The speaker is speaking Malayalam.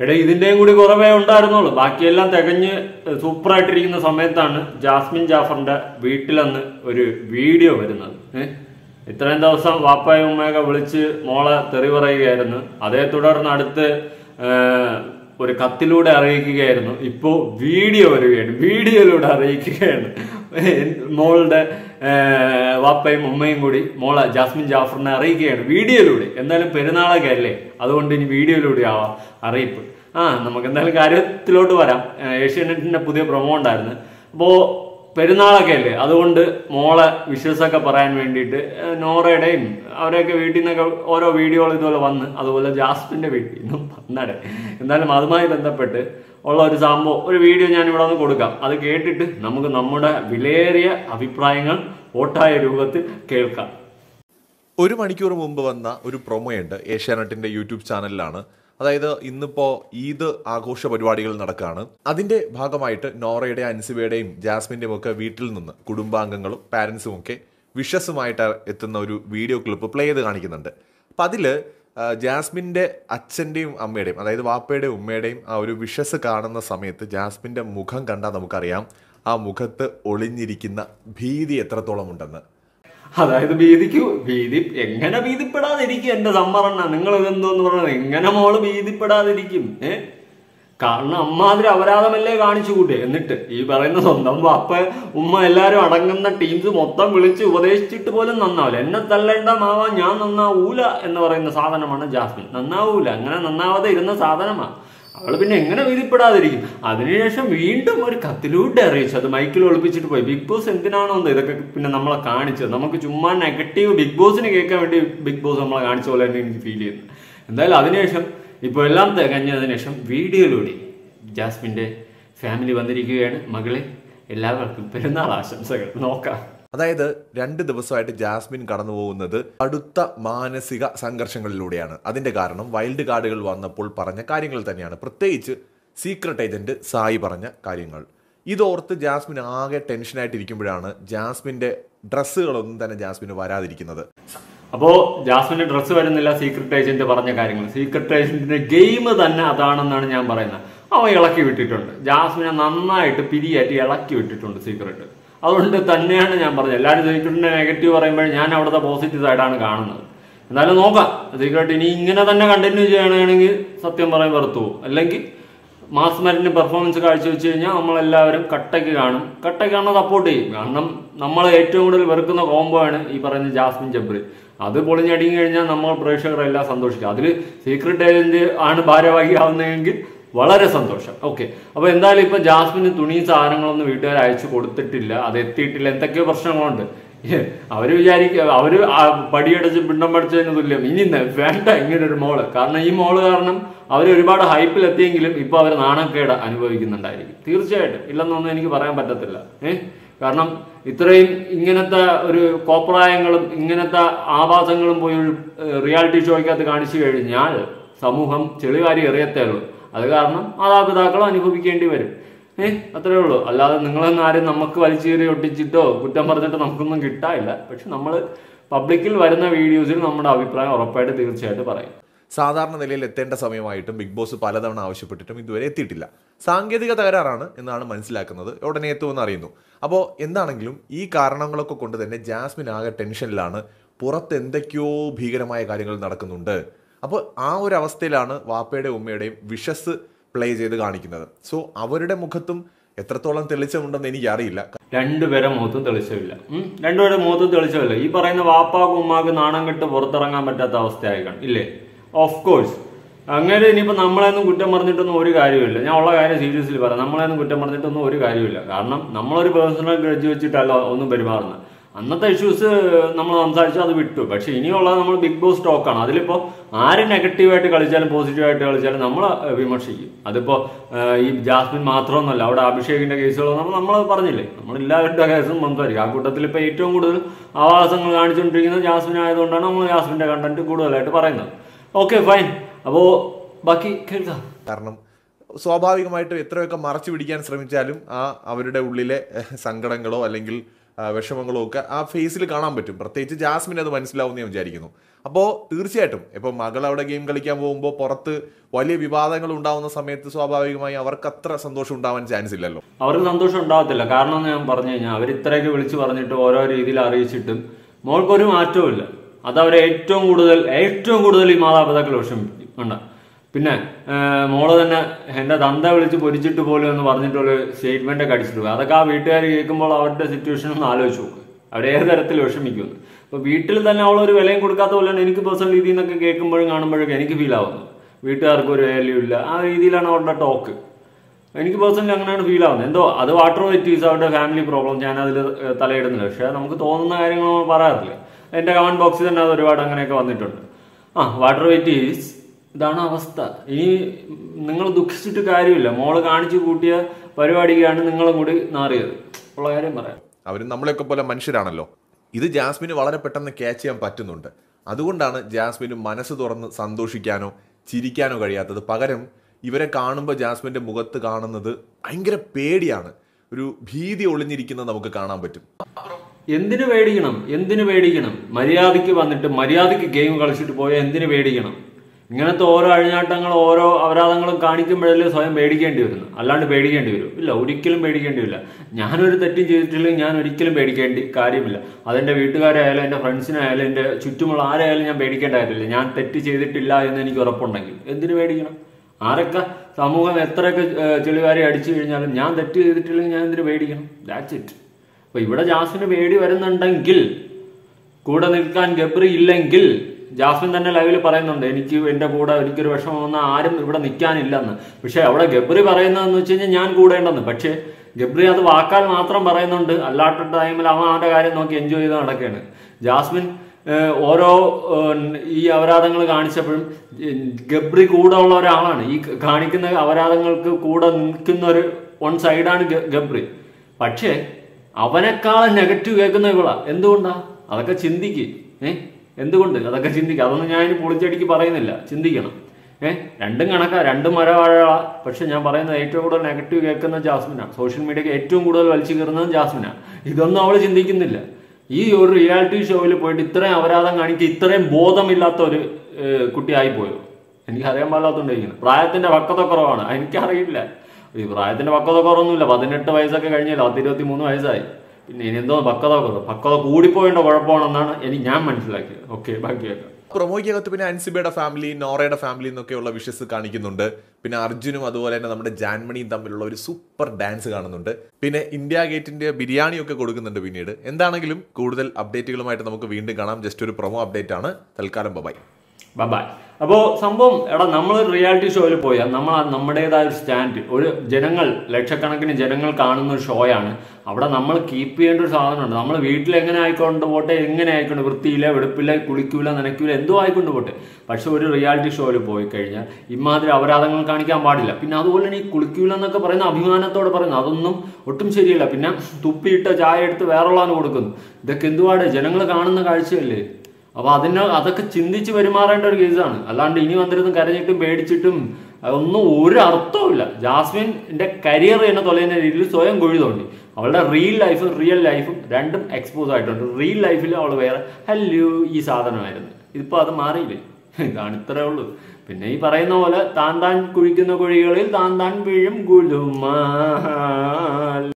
എടേ ഇതിന്റെയും കൂടി കുറവേ ഉണ്ടായിരുന്നുള്ളൂ ബാക്കിയെല്ലാം തികഞ്ഞ് സൂപ്പറായിട്ടിരിക്കുന്ന സമയത്താണ് ജാസ്മിൻ ജാഫറിന്റെ വീട്ടിലന്ന് ഒരു വീഡിയോ വരുന്നത് ഏഹ് ഇത്രയും ദിവസം വാപ്പായും ഉമ്മയൊക്കെ വിളിച്ച് മോളെ തെറി പറയുകയായിരുന്നു അതേ തുടർന്ന് അടുത്ത് ഏഹ്, ഒരു കത്തിലൂടെ അറിയിക്കുകയായിരുന്നു ഇപ്പോ വീഡിയോ വരികയാണ് വീഡിയോയിലൂടെ അറിയിക്കുകയാണ് മോളുടെ ഏഹ്, വാപ്പയും ഉമ്മയും കൂടി മോളെ ജാസ്മിൻ ജാഫറിനെ അറിയിക്കുകയാണ് വീഡിയോയിലൂടെ എന്തായാലും പെരുന്നാളൊക്കെ അല്ലേ അതുകൊണ്ട് ഇനി വീഡിയോയിലൂടെ ആവാം അറിയിപ്പ് ആ നമുക്ക് എന്തായാലും കാര്യത്തിലോട്ട് വരാം ഏഹ്, ഏഷ്യാനെറ്റിന്റെ പുതിയ പ്രൊമോ ഉണ്ടായിരുന്നു അപ്പോ പെരുന്നാളൊക്കെ അല്ലേ അതുകൊണ്ട് മോളെ വിശ്വസൊക്കെ പറയാൻ വേണ്ടിയിട്ട് ഏഹ്, നോറയുടെയും അവരെയൊക്കെ വീട്ടിൽ നിന്നൊക്കെ ഓരോ വീഡിയോകൾ ഇതുപോലെ വന്ന് അതുപോലെ ജാസ്മിന്റെ വീട്ടിൽ നിന്നും വന്നടെ എന്തായാലും അതുമായി ബന്ധപ്പെട്ട് ഉള്ള ഒരു സംഭവം ഒരു വീഡിയോ ഞാൻ ഇവിടെ ഒന്ന് കൊടുക്കാം അത് കേട്ടിട്ട് നമുക്ക് നമ്മുടെ വിലയേറിയ അഭിപ്രായങ്ങൾ വോട്ടായ രൂപത്തിൽ കേൾക്കാം ഒരു മണിക്കൂർ മുമ്പ് വന്ന ഒരു പ്രൊമോയുണ്ട് ഏഷ്യാനെറ്റിന്റെ യൂട്യൂബ് ചാനലിലാണ് അതായത് ഇന്നിപ്പോ ഈദ് ആഘോഷ പരിപാടികൾ നടക്കുകയാണ് അതിന്റെ ഭാഗമായിട്ട് നോറയുടെ അൻസിബയുടെയും ജാസ്മിന്റെയും ഒക്കെ വീട്ടിൽ നിന്ന് കുടുംബാംഗങ്ങളും പാരന്റ്സും ഒക്കെ വിഷസുമായിട്ട് എത്തുന്ന ഒരു വീഡിയോ ക്ലിപ്പ് പ്ലേ ചെയ്ത് കാണിക്കുന്നുണ്ട് അപ്പൊ അതില് ആ, ജാസ്മിന്റെ അച്ഛന്റെയും അമ്മയുടെയും അതായത് വാപ്പയുടെയും ഉമ്മയുടെയും ആ ഒരു വിഷസ് കാണുന്ന സമയത്ത് ജാസ്മിന്റെ മുഖം കണ്ടാൽ നമുക്കറിയാം ആ മുഖത്ത് ഒളിഞ്ഞിരിക്കുന്ന ഭീതി എത്രത്തോളം ഉണ്ടെന്ന് അതായത് ഭീതിക്ക് ഭീതി എങ്ങനെ ഭീതിപ്പെടാതിരിക്കും എന്റെ സംവരണ നിങ്ങൾ ഇതെന്തോന്ന് പറഞ്ഞത് എങ്ങനെ മോള് ഭീതിപ്പെടാതിരിക്കും ഏ കാരണം അമ്മാതിരി അപരാധമല്ലേ കാണിച്ചു കൂട്ടെ എന്നിട്ട് ഈ പറയുന്ന സ്വന്തം അപ്പ ഉമ്മ എല്ലാരും അടങ്ങുന്ന ടീംസ് മൊത്തം വിളിച്ച് ഉപദേശിച്ചിട്ട് പോലും നന്നാവില്ല എന്നെ തല്ലേണ്ട മാവ ഞാൻ നന്നാവൂല എന്ന് പറയുന്ന സാധനമാണ് ജാസ്മിൻ നന്നാവൂല അങ്ങനെ നന്നാവാതെ ഇരുന്ന സാധനമാണ് അവള് പിന്നെ എങ്ങനെ വിധിപ്പെടാതിരിക്കും അതിനുശേഷം വീണ്ടും ഒരു കത്തിലൂടെ അറിയിച്ചു അത് മൈക്കിൽ ഒളിപ്പിച്ചിട്ട് പോയി ബിഗ് ബോസ് എന്തിനാണോ എന്ന് ഇതൊക്കെ പിന്നെ നമ്മളെ കാണിച്ചത് നമുക്ക് ചുമ്മാ നെഗറ്റീവ് ബിഗ് ബോസിന് കേൾക്കാൻ വേണ്ടി ബിഗ് ബോസ് നമ്മളെ കാണിച്ച പോലെ തന്നെ എനിക്ക് ഫീൽ ചെയ്യുന്നു എന്തായാലും അതിനുശേഷം ഇപ്പോൾ എല്ലാം തികഞ്ഞതിന് ശേഷം വീഡിയോയിലൂടെ ജാസ്മിന്റെ ഫാമിലി വന്നിരിക്കുകയാണ് മകളെ എല്ലാവർക്കും പെരുന്നാൾ ആശംസകൾ നോക്കാം അതായത് രണ്ട് ദിവസമായിട്ട് ജാസ്മിൻ കടന്നു പോകുന്നത് അടുത്ത മാനസിക സംഘർഷങ്ങളിലൂടെയാണ് അതിന്റെ കാരണം വൈൽഡ് കാർഡുകൾ വന്നപ്പോൾ പറഞ്ഞ കാര്യങ്ങൾ തന്നെയാണ് പ്രത്യേകിച്ച് സീക്രട്ട് ഏജന്റ് സായി പറഞ്ഞ കാര്യങ്ങൾ ഇതോർത്ത് ജാസ്മിൻ ആകെ ടെൻഷനായിട്ടിരിക്കുമ്പോഴാണ് ജാസ്മിന്റെ ഡ്രസ്സുകളൊന്നും തന്നെ ജാസ്മിന് വരാതിരിക്കുന്നത് അപ്പോ ജാസ്മിന്റെ ഡ്രസ്സ് വരുന്നില്ല സീക്രട്ട് ഏജന്റ് പറഞ്ഞ കാര്യങ്ങൾ സീക്രട്ട് ഏജന്റിന്റെ ഗെയിം തന്നെ അതാണെന്നാണ് ഞാൻ പറയുന്നത് അവൻ ഇളക്കി വിട്ടിട്ടുണ്ട് ജാസ്മിനെ നന്നായിട്ട് പിരിയാറ്റി ഇളക്കി വിട്ടിട്ടുണ്ട് സീക്രട്ട് അതുകൊണ്ട് തന്നെയാണ് ഞാൻ പറഞ്ഞത് എല്ലാവരും സീക്രട്ടിന്റെ നെഗറ്റീവ് പറയുമ്പോൾ ഞാൻ അവിടുത്തെ പോസിറ്റീവ് സൈഡാണ് കാണുന്നത് എന്തായാലും നോക്കാം സീക്രട്ട് ഇനി ഇങ്ങനെ തന്നെ കണ്ടിന്യൂ ചെയ്യണമെങ്കിൽ സത്യം പറയാൻ വെറുത്തു പോകും അല്ലെങ്കിൽ മാസ് മരിന് പെർഫോമൻസ് കാഴ്ചവെച്ച് കഴിഞ്ഞാൽ നമ്മളെല്ലാവരും കട്ടയ്ക്ക് കാണും കട്ടയ്ക്ക് കാണാൻ സപ്പോർട്ട് ചെയ്യും കാരണം നമ്മൾ ഏറ്റവും കൂടുതൽ വെറുക്കുന്ന കോംബോ ആണ് ഈ പറയുന്ന ജാസ്മിൻ ജബ്രി അത് പൊളിഞ്ഞടിങ്ങി കഴിഞ്ഞാൽ നമ്മൾ പ്രേക്ഷകരെല്ലാം സന്തോഷിക്കും അതിൽ സീക്രട്ട് ഏജന്റ് ആണ് ഭാരവാഹിയാവുന്നതെങ്കിൽ വളരെ സന്തോഷം ഓക്കെ അപ്പൊ എന്തായാലും ഇപ്പൊ ജാസ്മിന് തുണി സാധനങ്ങളൊന്നും വീട്ടുകാർ അയച്ചു കൊടുത്തിട്ടില്ല അത് എത്തിയിട്ടില്ല എന്തൊക്കെയോ പ്രശ്നങ്ങളുണ്ട് ഏ, അവര് വിചാരിക്കുക അവര് ആ പടിയടച്ച് പിണ്ടം പഠിച്ചതിന് തുല്യം ഇനി ന- വേണ്ട ഇങ്ങനെ ഒരു മോള് കാരണം ഈ മോള് കാരണം അവർ ഒരുപാട് ഹൈപ്പിൽ എത്തിയെങ്കിലും ഇപ്പൊ അവർ നാണക്കേട് അനുഭവിക്കുന്നുണ്ടായിരിക്കും തീർച്ചയായിട്ടും ഇല്ലെന്നൊന്നും എനിക്ക് പറയാൻ പറ്റത്തില്ല ഏഹ് കാരണം ഇത്രയും ഇങ്ങനത്തെ ഒരു കോപ്രായങ്ങളും ഇങ്ങനത്തെ ആവാസങ്ങളും പോയി ഒരു റിയാലിറ്റി ഷോയ്ക്കകത്ത് കാണിച്ചു കഴിഞ്ഞാൽ സമൂഹം ചെളിവാരി എറിയത്തേ ഉള്ളൂ അത് കാരണം മാതാപിതാക്കളും അനുഭവിക്കേണ്ടി വരും ഏഹ് അത്രേ ഉള്ളൂ അല്ലാതെ നിങ്ങളൊന്നും ആരും നമുക്ക് വലിച്ചേറി ഒട്ടിച്ചിട്ടോ കുറ്റം പറഞ്ഞിട്ടോ നമുക്കൊന്നും കിട്ടാനില്ല പക്ഷെ നമ്മൾ പബ്ലിക്കിൽ വരുന്ന വീഡിയോസിൽ നമ്മുടെ അഭിപ്രായം ഉറപ്പായിട്ട് തീർച്ചയായിട്ടും പറയും സാധാരണ നിലയിൽ എത്തേണ്ട സമയമായിട്ടും ബിഗ് ബോസ് പലതവണ ആവശ്യപ്പെട്ടിട്ടും ഇതുവരെ എത്തിയിട്ടില്ല സാങ്കേതിക തകരാറാണ് എന്നാണ് മനസ്സിലാക്കുന്നത് ഉടനെ എത്തുമെന്ന് അറിയുന്നു അപ്പോൾ എന്താണെങ്കിലും ഈ കാരണങ്ങളൊക്കെ കൊണ്ട് തന്നെ ജാസ്മിൻ ആകെ ടെൻഷനിലാണ് പുറത്ത് എന്തൊക്കെയോ ഭീകരമായ കാര്യങ്ങൾ നടക്കുന്നുണ്ട് അപ്പോൾ ആ ഒരു അവസ്ഥയിലാണ് വാപ്പയുടെയും ഉമ്മയുടെയും വിഷസ് പ്ലേ ചെയ്ത് കാണിക്കുന്നത് സോ അവരുടെ മുഖത്തും എത്രത്തോളം തെളിച്ചമുണ്ടെന്ന് എനിക്കറിയില്ല രണ്ടുപേരെ മുഖത്തും തെളിച്ചമില്ല ഉം? രണ്ടുപേരെ മുഖത്തും തെളിച്ചമില്ല ഈ പറയുന്ന വാപ്പാക്കും ഉമ്മാക്കും നാണം കെട്ട് പുറത്തിറങ്ങാൻ പറ്റാത്ത അവസ്ഥയായിക്കണം ഇല്ലേ ഓഫ് കോഴ്സ് അങ്ങനെ ഇനിയിപ്പോൾ നമ്മളെയൊന്നും കുറ്റം പറഞ്ഞിട്ടൊന്നും ഒരു കാര്യമില്ല ഞാൻ ഉള്ള കാര്യം സീരിയസ്ലി പറയാം നമ്മളെയൊന്നും കുറ്റം പറഞ്ഞിട്ടൊന്നും ഒരു കാര്യമില്ല കാരണം നമ്മളൊരു പേഴ്സണൽ ഗ്രഡ്ജ് വെച്ചിട്ടല്ല ഒന്നും പെരുമാറുന്നത് അന്നത്തെ ഇഷ്യൂസ് നമ്മൾ സംസാരിച്ചു അത് വിട്ടു പക്ഷെ ഇനിയുള്ളത് നമ്മൾ ബിഗ് ബോസ് ടോക്കാണ് അതിലിപ്പോൾ ആര് നെഗറ്റീവായിട്ട് കളിച്ചാലും പോസിറ്റീവായിട്ട് കളിച്ചാലും നമ്മൾ വിമർശിക്കും അതിപ്പോൾ ഈ ജാസ്മിൻ മാത്രമൊന്നുമല്ല അവിടെ അഭിഷേകിന്റെ കേസുകളോ നമ്മൾ നമ്മൾ പറഞ്ഞില്ലേ നമ്മൾ എല്ലാവരുടെ കേസും സംസാരിക്കും ആ കൂട്ടത്തിൽ ഇപ്പോൾ ഏറ്റവും കൂടുതൽ ആവാസങ്ങൾ കാണിച്ചുകൊണ്ടിരിക്കുന്നത് ജാസ്മിൻ ആയതുകൊണ്ടാണ് നമ്മൾ ജാസ്മിന്റെ കണ്ടന്റ് കൂടുതലായിട്ട് പറയുന്നത് ഓക്കെ ഫൈൻ അപ്പോൾ ബാക്കി കേൾക്കാം കാരണം സ്വാഭാവികമായിട്ടും എത്രയൊക്കെ മറച്ചു പിടിക്കാൻ ശ്രമിച്ചാലും ആ അവരുടെ ഉള്ളിലെ എഹ്, സങ്കടങ്ങളോ അല്ലെങ്കിൽ ആ, വിഷമങ്ങളും ഒക്കെ ആ ഫേസിൽ കാണാൻ പറ്റും പ്രത്യേകിച്ച് ജാസ്മിൻ അത് മനസ്സിലാവും എന്ന് ഞാൻ വിചാരിക്കുന്നു അപ്പോൾ തീർച്ചയായിട്ടും ഇപ്പോൾ മകൾ അവിടെ ഗെയിം കളിക്കാൻ പോകുമ്പോൾ പുറത്ത് വലിയ വിവാദങ്ങൾ ഉണ്ടാവുന്ന സമയത്ത് സ്വാഭാവികമായി അവർക്ക് അത്ര സന്തോഷം ഉണ്ടാവാൻ ചാൻസ് ഇല്ലല്ലോ അവർക്ക് സന്തോഷം ഉണ്ടാകത്തില്ല കാരണം എന്ന് ഞാൻ പറഞ്ഞു കഴിഞ്ഞാൽ അവർ ഇത്രയൊക്കെ വിളിച്ചു പറഞ്ഞിട്ട് ഓരോ രീതിയിൽ അറിയിച്ചിട്ടും മോൾക്കൊരു മാറ്റവും ഇല്ല അത് അവരെ ഏറ്റവും കൂടുതൽ ഏറ്റവും കൂടുതൽ ഈ മാതാപിതാക്കൾ വിഷമിക്കും ഉണ്ട് പിന്നെ ആ, മോള് തന്നെ എന്റെ തന്ത വിളിച്ച് പൊരിച്ചിട്ട് പോലും എന്ന് പറഞ്ഞിട്ടുള്ള സ്റ്റേറ്റ്മെന്റ് ഒക്കെ അടിച്ചിട്ട് പോയി അതൊക്കെ ആ വീട്ടുകാർ കേൾക്കുമ്പോൾ അവരുടെ സിറ്റുവേഷൻ ഒന്ന് ആലോചിച്ച് നോക്ക് അവർ ഏത് തരത്തിൽ വിഷമിക്കുന്നു അപ്പൊ വീട്ടിൽ തന്നെ അവൾ ഒരു വിലയും കൊടുക്കാത്ത പോലെയാണ് എനിക്ക് പേഴ്സണൽ രീതിയിൽ നിന്നൊക്കെ കേൾക്കുമ്പോഴും കാണുമ്പോഴൊക്കെ എനിക്ക് ഫീൽ ആവുന്നത് വീട്ടുകാർക്ക് ഒരു വാല്യൂ ഇല്ല ആ രീതിയിലാണ് അവരുടെ ടോക്ക് എനിക്ക് പേഴ്സണലി അങ്ങനെയാണ് ഫീൽ ആവുന്നത് എന്തോ അത് വാട്ടർ വെറ്റീസ് അവരുടെ ഫാമിലി പ്രോബ്ലം ഞാൻ അതിൽ തലയിടുന്നില്ല പക്ഷേ നമുക്ക് തോന്നുന്ന കാര്യങ്ങൾ നമ്മൾ പറയാറില്ല എൻ്റെ കമന്റ് ബോക്സിൽ തന്നെ അത് ഒരുപാട് അങ്ങനെയൊക്കെ വന്നിട്ടുണ്ട് ആ വാട്ടർ വെറ്റീസ് ഇതാണ് അവസ്ഥ ഇനി നിങ്ങൾ ദുഃഖിച്ചിട്ട് കാര്യമില്ല മോള് കാണിച്ചു കൂട്ടിയ പരിപാടിക്കാണ് നിങ്ങളും കൂടി നാറിയത് ഉള്ള കാര്യം പറയാം അവരും നമ്മളെയൊക്കെ പോലെ മനുഷ്യരാണല്ലോ ഇത് ജാസ്മിന് വളരെ പെട്ടെന്ന് ക്യാച്ച് ചെയ്യാൻ പറ്റുന്നുണ്ട് അതുകൊണ്ടാണ് ജാസ്മിന് മനസ്സ് തുറന്ന് സന്തോഷിക്കാനോ ചിരിക്കാനോ കഴിയാത്തത് പകരം ഇവരെ കാണുമ്പോൾ ജാസ്മിന്റെ മുഖത്ത് കാണുന്നത് ഭയങ്കര പേടിയാണ് ഒരു ഭീതി ഒളിഞ്ഞിരിക്കുന്നത് നമുക്ക് കാണാൻ പറ്റും എന്തിനു പേടിക്കണം എന്തിനു പേടിക്കണം മര്യാദയ്ക്ക് വന്നിട്ട് മര്യാദയ്ക്ക് ഗെയിം കളിച്ചിട്ട് പോയാൽ എന്തിനു പേടിക്കണം ഇങ്ങനത്തെ ഓരോ അഴിഞ്ഞാട്ടങ്ങളും ഓരോ അപരാധങ്ങളും കാണിക്കുമ്പോഴല്ലേ സ്വയം പേടിക്കേണ്ടി വരുന്നു അല്ലാണ്ട് പേടിക്കേണ്ടി വരും ഇല്ല ഒരിക്കലും പേടിക്കേണ്ടി വരില്ല ഞാനൊരു തെറ്റും ചെയ്തിട്ടില്ലെങ്കിൽ ഞാൻ ഒരിക്കലും പേടിക്കേണ്ടി കാര്യമില്ല അതെന്റെ വീട്ടുകാരായാലും എന്റെ ഫ്രണ്ട്സിനായാലും എന്റെ ചുറ്റുമുള്ള ആരായാലും ഞാൻ പേടിക്കേണ്ട കാര്യമില്ല ഞാൻ തെറ്റ് ചെയ്തിട്ടില്ല എന്ന് എനിക്ക് ഉറപ്പുണ്ടെങ്കിൽ എന്തിനു പേടിക്കണം ആരൊക്കെ സമൂഹം എത്രയൊക്കെ ഏഹ്, ചെളിവാരി അടിച്ചു കഴിഞ്ഞാലും ഞാൻ തെറ്റ് ചെയ്തിട്ടില്ലെങ്കിൽ ഞാൻ എന്തിനു പേടിക്കണം ദാറ്റ്സ് ഇറ്റ് അപ്പൊ ഇവിടെ ജാസ്മിന് പേടി വരുന്നുണ്ടെങ്കിൽ കൂടെ നിൽക്കാൻ ഗബ്രി ഇല്ലെങ്കിൽ ജാസ്മിൻ തന്നെ ലൈവിൽ പറയുന്നുണ്ട് എനിക്ക് എന്റെ കൂടെ എനിക്കൊരു വിഷമം വന്നാൽ ആരും ഇവിടെ നിൽക്കാനില്ലെന്ന് പക്ഷെ അവിടെ ഗബ്രി പറയുന്നതെന്ന് വെച്ച് കഴിഞ്ഞാൽ ഞാൻ കൂടേണ്ടെന്ന് പക്ഷേ ഗബ്രി അത് വാക്കാൽ മാത്രം പറയുന്നുണ്ട് അല്ലാത്ത ടൈമിൽ അവൻ അവന്റെ കാര്യം നോക്കി എൻജോയ് ചെയ്ത് നടക്കുകയാണ് ജാസ്മിൻ ഏഹ്, ഓരോ ഏഹ്, ഈ അപരാധങ്ങൾ കാണിച്ചപ്പോഴും ഏഹ്, ഗബ്രി കൂടെ ഉള്ള ഒരാളാണ് ഈ കാണിക്കുന്ന അപരാധങ്ങൾക്ക് കൂടെ നിൽക്കുന്ന ഒരു വൺ സൈഡാണ് ഗ- ഗബ്രി പക്ഷേ അവനേക്കാളും നെഗറ്റീവ് കേൾക്കുന്ന ഇവളാ എന്തുകൊണ്ടാ അതൊക്കെ ചിന്തിക്ക് ഏ എന്തുകൊണ്ട് അതൊക്കെ ചിന്തിക്കുക അതൊന്നും ഞാൻ ഇനി പൊളിച്ചടിക്ക് പറയുന്നില്ല ചിന്തിക്കണം ഏ രണ്ടും കണക്കാ രണ്ടും മരവാഴകളാ പക്ഷെ ഞാൻ പറയുന്നത് ഏറ്റവും കൂടുതൽ നെഗറ്റീവ് കേൾക്കുന്ന ജാസ്മിനാണ് സോഷ്യൽ മീഡിയക്ക് ഏറ്റവും കൂടുതൽ വലിച്ചു കയറുന്നത് ജാസ്മിനാണ് ഇതൊന്നും അവൾ ചിന്തിക്കുന്നില്ല ഈ ഒരു റിയാലിറ്റി ഷോയിൽ പോയിട്ട് ഇത്രയും അപരാധം കാണിക്കുക ഇത്രയും ബോധമില്ലാത്ത ഒരു ഏഹ്, കുട്ടിയായി പോയോ എനിക്ക് അറിയാൻ പാടില്ലാത്തോണ്ടിരിക്കുന്നു പ്രായത്തിന്റെ പക്വത കുറവാണ് എനിക്കറിയില്ല ഈ പ്രായത്തിന്റെ പക്വത കുറവൊന്നുമില്ല പതിനെട്ട് വയസ്സൊക്കെ കഴിഞ്ഞില്ല പത്ത് ഇരുപത്തി മൂന്ന് വയസ്സായി പിന്നെ ഇനി എന്തോ പക്വത കുറവ് പക്വത കൂടിപ്പോയേണ്ട കുഴപ്പമാണെന്നാണ് എനിക്ക് ഞാൻ മനസ്സിലാക്കിയത് ഓക്കെ ബാക്കിയൊക്കെ പ്രൊമോയ്ക്കകത്ത് പിന്നെ അൻസിബയുടെ ഫാമിലി നോറയുടെ ഫാമിലി എന്നൊക്കെയുള്ള വിഷസ് കാണിക്കുന്നുണ്ട് പിന്നെ അർജുനും അതുപോലെ തന്നെ നമ്മുടെ ജാൻമണിയും തമ്മിലുള്ള ഒരു സൂപ്പർ ഡാൻസ് കാണുന്നുണ്ട് പിന്നെ ഇന്ത്യ ഗേറ്റിന്റെ ബിരിയാണി ഒക്കെ കൊടുക്കുന്നുണ്ട് പിന്നീട് എന്താണെങ്കിലും കൂടുതൽ അപ്ഡേറ്റുകളുമായിട്ട് നമുക്ക് വീണ്ടും കാണാം ജസ്റ്റ് ഒരു പ്രൊമോ അപ്ഡേറ്റ് ആണ് തൽക്കാലം ബൈ ബൈ അപ്പോ സംഭവം എടാ നമ്മൾ റിയാലിറ്റി ഷോയിൽ പോയാൽ നമ്മൾ ആ നമ്മുടേതായ ഒരു സ്റ്റാൻഡ് ഒരു ജനങ്ങൾ ലക്ഷക്കണക്കിന് ജനങ്ങൾ കാണുന്ന ഒരു ഷോയാണ് അവിടെ നമ്മൾ കീപ്പ് ചെയ്യേണ്ട ഒരു സാധനമുണ്ട് നമ്മൾ വീട്ടിൽ എങ്ങനെ ആയിക്കൊണ്ട് പോട്ടെ എങ്ങനെ ആയിക്കൊണ്ട് വൃത്തിയില്ല വെടുപ്പില്ല കുളിക്കൂല നനയ്ക്കൂല എന്തോ ആയിക്കൊണ്ട് പോട്ടെ പക്ഷെ ഒരു റിയാലിറ്റി ഷോയിൽ പോയി കഴിഞ്ഞാൽ ഇമാതിരി അപരാധങ്ങൾ കാണിക്കാൻ പാടില്ല പിന്നെ അതുപോലെ തന്നെ ഈ കുളിക്കൂല എന്നൊക്കെ പറയുന്ന അഭിമാനത്തോടെ പറയുന്നു അതൊന്നും ഒട്ടും ശരിയല്ല പിന്നെ തുപ്പിയിട്ട ചായ എടുത്ത് വേറുള്ളവന് കൊടുക്കുന്നു ഇതൊക്കെ എന്തുപാട് ജനങ്ങൾ കാണുന്ന കാഴ്ചയല്ലേ അപ്പൊ അതിന് അതൊക്കെ ചിന്തിച്ച് പെരുമാറേണ്ട ഒരു കേസാണ് അല്ലാണ്ട് ഇനി വന്നിരുന്ന് കരഞ്ഞിട്ടും പേടിച്ചിട്ടും ഒന്നും ഒരു അർത്ഥവുമില്ല ജാസ്മിന്റെ കരിയർ തന്നെ തൊലയുന്ന രീതിയിൽ സ്വയം കുഴി തോണ്ടി അവളുടെ റിയൽ ലൈഫും റിയൽ ലൈഫും രണ്ടും എക്സ്പോസ് ആയിട്ടുണ്ട് റിയൽ ലൈഫിൽ അവൾ വേറെ ഹല്ലോ ഈ സാധനമായിരുന്നു ഇതിപ്പോ അത് മാറിയില്ലേ ഇതാണ് ഇത്രേ ഉള്ളൂ പിന്നെ ഈ പറയുന്ന പോലെ താൻ താൻ കുഴിക്കുന്ന കുഴികളിൽ താൻ താൻ വീഴും ഗുലുമാൽ